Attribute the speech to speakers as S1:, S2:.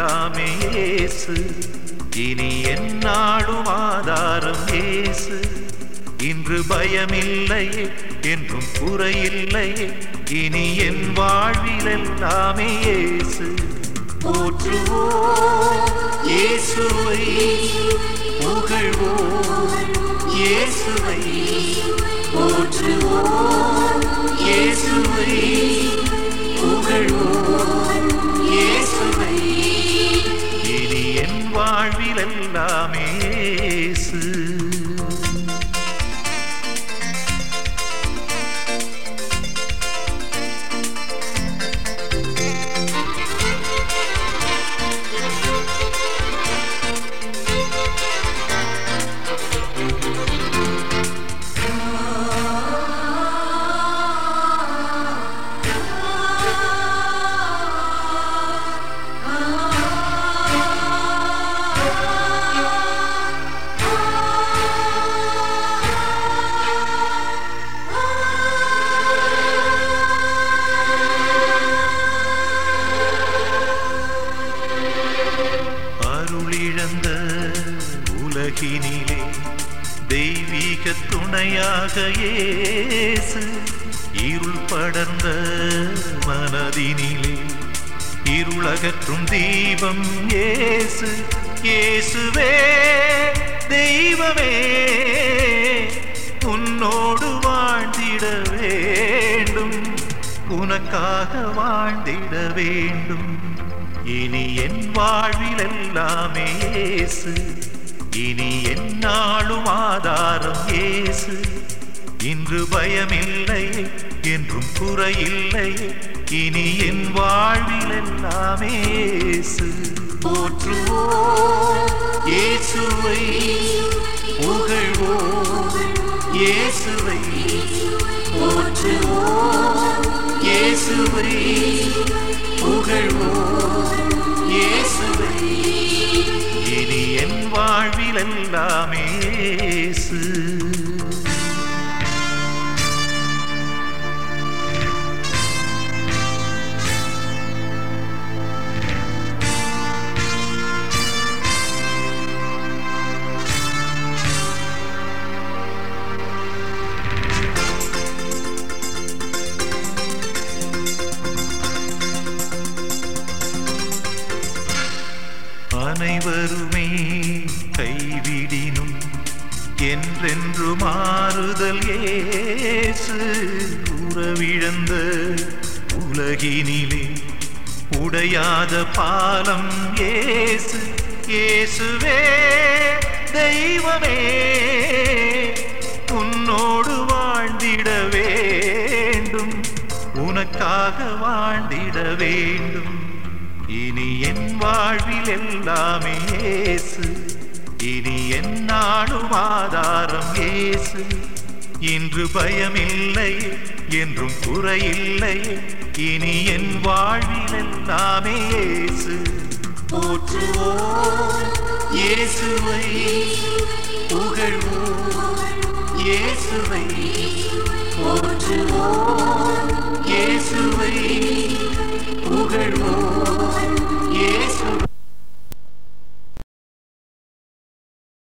S1: எல்லாமே இயேசு இனி என்னாலும் ஆதாரம் இயேசு இன்று பயமில்லையே என்றும் குறையில்லையே இனி என் வாழ்வில் எல்லாமே இயேசு போற்றுவோம் இயேசுவை புகழ்வோம் இயேசுவை போற்றுவோம் இயேசுவை புகழ்வோம் இயேசுவை இனி என் வாழ்வில் எல்லாமே இயேசு அருளிழந்த உலகினிலே தெய்வீக துணையாக இயேசு இருள் படர்ந்த மனதினிலே இருளகற்றும் தீபம் இயேசு இயேசுவே தெய்வமே உன்னோடு வாழ்ந்திட வேண்டும் உனக்காக வாழ்ந்திட வேண்டும் இனி என் வாழ்வில் எல்லாமே இயேசு இனி என்னாலும் ஆதாரம் இயேசு இன்று பயமில்லை என்றும் குறையில்லை இனி என் வாழ்வில் எல்லாமே இயேசு போற்றுவோம் இயேசுவை புகழ்வோம் இயேசுவை போற்றுவோம் இயேசுவை புகழ்வோம் இயேசுவை இனி என் வாழ்வில் எல்லாமே இயேசு அனைவருமே கைவிடினும் என்றென்று மாறுதல் ஏசு உறவிழந்த உலகினிலே உடையாத பாலம் ஏசு இயேசுவே தெய்வமே உன்னோடு வாழ்ந்திட வேண்டும் உனக்காக வாழ்ந்திட வேண்டும் இனி என் வாழ்வில் எல்லாமே இயேசு இனி என்னாலும் ஆதாரம் இயேசு இன்று பயமில்லை என்றும் குறையில்லை இனி என் வாழ்வில் எல்லாமே இயேசு போற்றுவோம் இயேசுவை புகழ்வோம் இயேசுவை போற்றுவோம் இயேசுவை